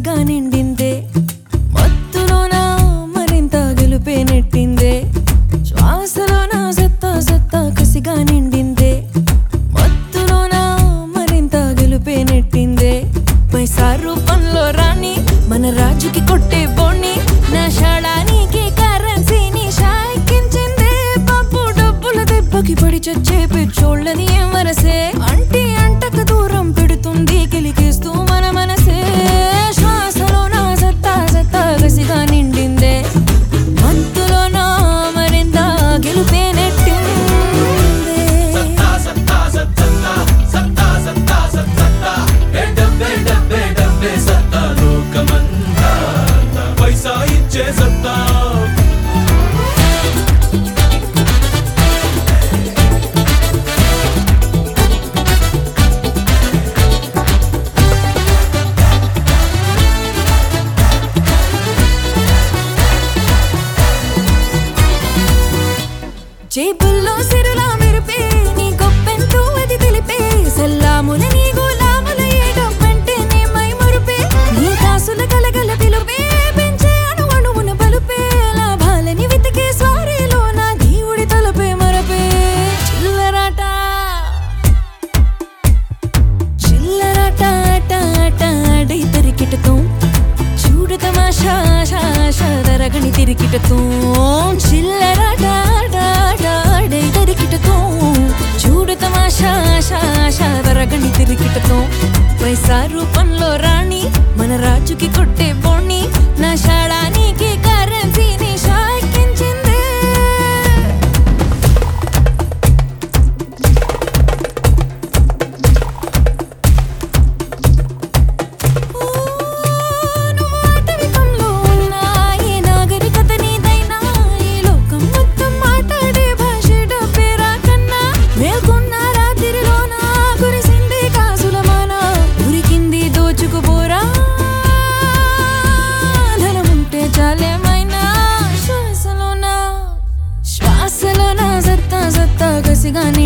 కసిగా నిండిందే మత్తులోన మరింత గెలుపే నెట్టిందే శ్వాసలోన సత్తా సత్తా కసిగా నిండిందే మత్తులోన మరింత గెలుపే నెట్టిందే పైసా రూపంలో రాణి మన రాజుకి కొట్టే బోణి నా షాళానికి కరెన్సీని షాయికించిందే పాపు డబ్బుల దెబ్బకి పడి చచ్చే పిచ్చోళ్ళని ఏం వరసే అంటి అంటక దూరం పెడుతుంది కిలికిస్తూ మన మనసే శ్వాసలో నా సత్తా సత్తా గసిగా నిండిందే మత్తులో నా మరింత గెలుపే నెట్టిందే పైసా ఇచ్చే సత్తా జేబుల్లో సిరులా మెరిపే నీ గొప్పెంతో అది తెలిపే సల్లాముల నీ గులాముల ఏ డబ్బంటే నీ మై మురిపే నీ కాసుల కలగల పిలుపే పెంచే అణు అణువున బలుపే లాభాలని వెతికే స్వారీలో నా దేవుడి తలపే మరపే చిల్లరాట చిల్లరాట ఆట ఆట ఆడై తరికిటతో చూడు తమాషా షా షా దరగని తిరికిటతో చిల్లరాట ఆట ఆట ఆడై తరికిటతో చూడు తమాషా షా షా దరగని తిరికిటతో పైసా రూపంలో రాణి మన రాజుకి కొట్టే బోణి నా షాళానికి కరెన్సీని షాకించిందే నువ్వు ఆటవికంలో ఉన్న ఏ నాగరికత నీదైనా ఈ లోకం మొత్తం మాట్లాడే భాష డబ్బేరా కన్నా మేల్కొన్న రాత్రిలోన కురిసింది కాసుల మాన ఉరికింది దోచుకుపోరా ధనముంటే చాలేమైనా శ్వాసలోన శ్వాసలోన సత్తా సత్తా కసిగా